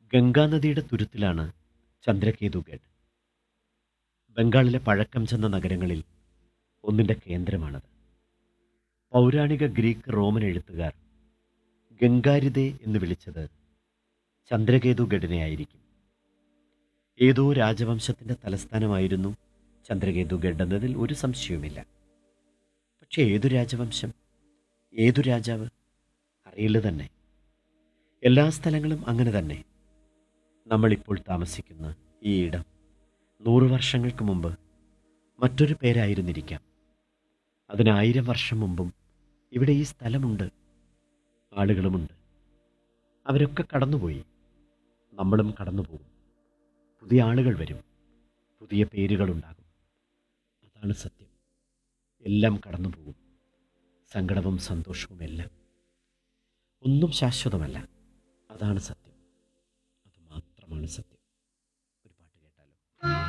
ഗംഗാനദിയുടെ തുരുത്തിലാണ് ചന്ദ്രകേതുഗഡ് ബംഗാളിലെ പഴക്കം ചെന്ന നഗരങ്ങളിൽ ഒന്നിൻ്റെ കേന്ദ്രമാണത് പൗരാണിക ഗ്രീക്ക് റോമൻ എഴുത്തുകാർ ഗംഗാരിതെ എന്ന് വിളിച്ചത് ചന്ദ്രകേതുഗഡിനെ ആയിരിക്കും ഏതോ രാജവംശത്തിൻ്റെ തലസ്ഥാനമായിരുന്നു ചന്ദ്രകേതുഗഡ് എന്നതിൽ ഒരു സംശയവുമില്ല പക്ഷേ ഏതു രാജവംശം ഏതു രാജാവ് അറിയില്ല തന്നെ എല്ലാ സ്ഥലങ്ങളും അങ്ങനെ തന്നെ നമ്മളിപ്പോൾ താമസിക്കുന്ന ഈ ഇടം നൂറ് വർഷങ്ങൾക്ക് മുമ്പ് മറ്റൊരു പേരായിരുന്നിരിക്കാം അതിനായിരം വർഷം മുമ്പും ഇവിടെ ഈ സ്ഥലമുണ്ട് ആളുകളുമുണ്ട് അവരൊക്കെ കടന്നുപോയി നമ്മളും കടന്നുപോകും പുതിയ ആളുകൾ വരും പുതിയ പേരുകളുണ്ടാകും അതാണ് സത്യം എല്ലാം കടന്നു പോകും സങ്കടവും സന്തോഷവും എല്ലാം ഒന്നും ശാശ്വതമല്ല അതാണ് സത്യം അത് മാത്രമാണ് സത്യം